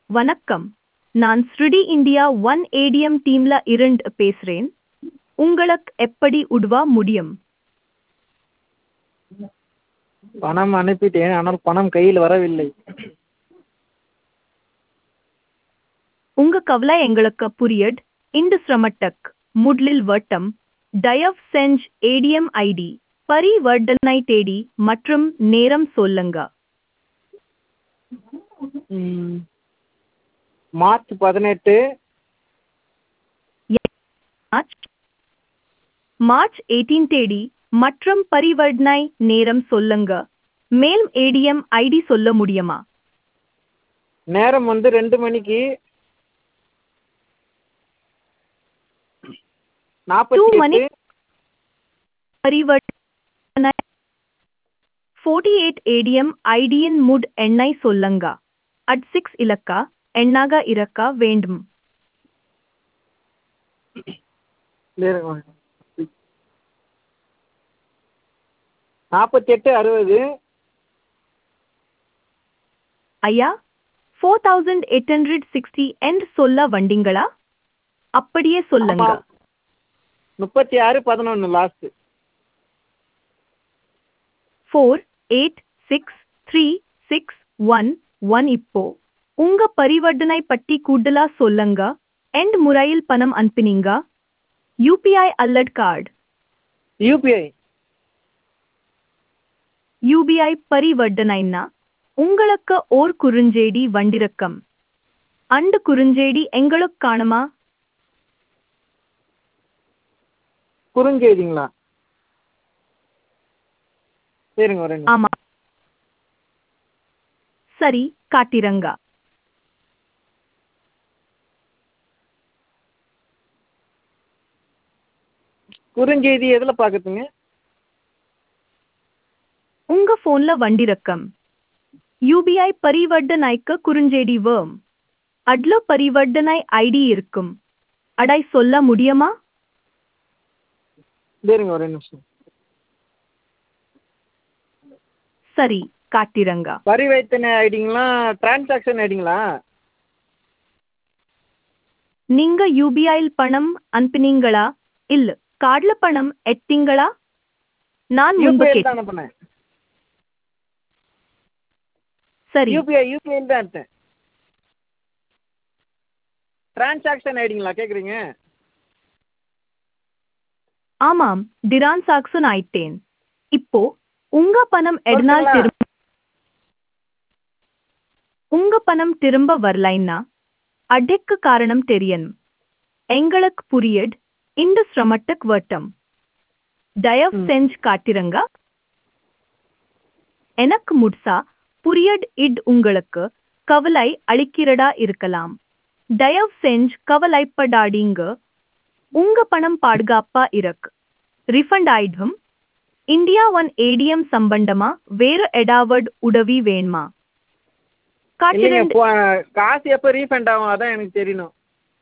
வணக்கம் நான் ஸ்ருடி இந்தியா ஒன் ஏடிஎம் டீம்ல இருந்து பேசுறேன் உங்களுக்கு எப்படி உதவ முடியும் பணம் அனுப்பிட்டேன் ஆனால் பணம் கையில் வரவில்லை உங்க கவலை எங்களுக்கு புரியுது இந்த சிரமத்துக்கு முதலில் வட்டம் தயவு செஞ்சு ஏடிஎம் ஐடி பரிவர்த்தனை தேதி மற்றும் நேரம் சொல்லுங்க ம், மார்ச் பதினெட்டு மார்ச் மார்ச் 18 தேதி மற்றும் பரிவர்த்தனை நேரம் சொல்லுங்க மேலும் ஏடிஎம் ஐடி சொல்ல முடியுமா நேரம் வந்து ரெண்டு மணிக்கு நாற்பத்தி Two மணி- எட்டு பரிவர்த்தனை 48 ஏடிஎம் ஐடியின் முட் எண்ணை சொல்லுங்க அட் சிக்ஸ் இலக்கா எண்ணாக இருக்க வேண்டும் நாற்பத்தி எட்டு அறுபது ஐயா four thousand eight hundred sixty எண்ட் சொல்ல வந்தீங்களா அப்படியே சொல்லுங்க ஆமா. முப்பத்தி ஆறு பதினொன்று last four eight six three six one one இப்போ உங்க பரிவர்த்தனை பற்றி கூடுதலா சொல்லுங்க எண்ட் முறையில் பணம் அனுப்பினீங்க யூபிஐ அல்லட் கார்டு யூபிஐ யூபிஐ பரிவர்த்தனைன்னா உங்களுக்கு ஓர் குறுஞ்செய்தி வண்டிருக்கம் அந்த குறுஞ்செய்தி எங்களுக்கு காணுமா குறுஞ்செய்திங்களா சரிங்க வரேங்க ஆமா சரி காட்டிரங்க குறுஞ்செய்தி எதில் பார்க்குறதுங்க உங்க போன்ல வண்டிருக்கம் யூபிஐ பரிவர்த்தனைக்கு குறுஞ்செய்தி வேம் அட்ல பரிவர்த்தனை ஐடி இருக்கும் அடை சொல்ல முடியுமா சரிங்க ஒரே நிமிஷம் சரி காட்டிரங்க பரிவர்த்தனை ஐடிங்களா டிரான்சாக்ஷன் ஐடிங்களா நீங்க யூபிஐயில் பணம் அனுப்பினீங்களா இல்ல கார்டுல பணம் எட்டீங்களா நான் முன்பு யூபிஐ கேட்டேன் தான் அனுப்புனேன் சரி யூபிஐ யூபிஐ தான் எடுத்தேன் டிரான்சாக்ஷன் ஐடிங்களா கேட்குறீங்க ஆமாம் டிரான் சாக்சன் ஆயிட்டேன் இப்போ உங்க பணம் எதனால் ஓகேங்களா? திரும்ப உங்க பணம் திரும்ப வரலைன்னா அடெக்கு காரணம் தெரியணும் எங்களுக்கு புரியட் இந்த சிரமத்துக்கு வட்டம் தயவு ம். செஞ்சு காட்டிருங்க எனக்கு முட்சா புரியட் இட் உங்களுக்கு கவலை அளிக்கிறதா இருக்கலாம் தயவு செஞ்சு கவலைப்படாதீங்க உங்க பணம் பாதுகாப்பா இருக்கு ரிஃபண்ட் ஆயிடும் இந்தியா ஒன் ஏடிஎம் சம்பந்தமா வேறு எடாவட் உதவி வேணுமா இல்லைங்க காட்டிரண்டு போ- காசு எப்போ ரீஃபண்ட் ஆகும் அதான் எனக்கு தெரியணும்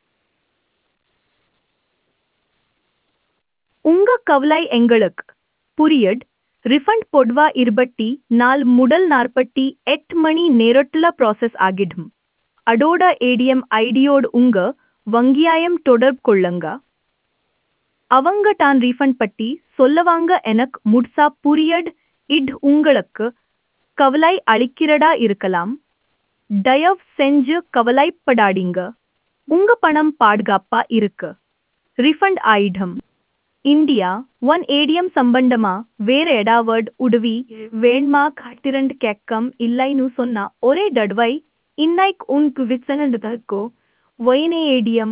உங்க கவலை எங்களுக்கு புரியட் ரிஃபண்ட் பொதுவா இருபட்டி நாள் முதல் நாற்பத்தி எட்டு மணி நேரத்துல ப்ராசஸ் ஆகிடும் அதோட ஏடிஎம் ஐடியோடு உங்க வங்கியாயம் தொடர்பு கொள்ளுங்க அவங்க தான் ரீஃபண்ட் பற்றி சொல்லவாங்க எனக்கு முட்சா புரியட் இட் உங்களுக்கு கவலை அளிக்கிறதா இருக்கலாம் தயவு செஞ்சு கவலைப்படாதீங்க உங்க பணம் பாதுகாப்பா இருக்கு ரிஃபண்ட் ஆயிடும் இந்தியா ஒன் ஏடிஎம் சம்பந்தமா வேற எடாவட் உதவி வேண்மா காட்டிரண்டு கேக்கம் இல்லைன்னு சொன்னா ஒரே தடவை இன்னைக்கு உனக்கு விசனதுக்கோ ஒயினே ஏடிஎம்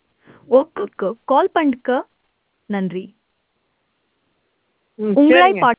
ஒக்கு கால் பண்ணுக்க நன்றி ம் உங்களை சரிங்க பாட்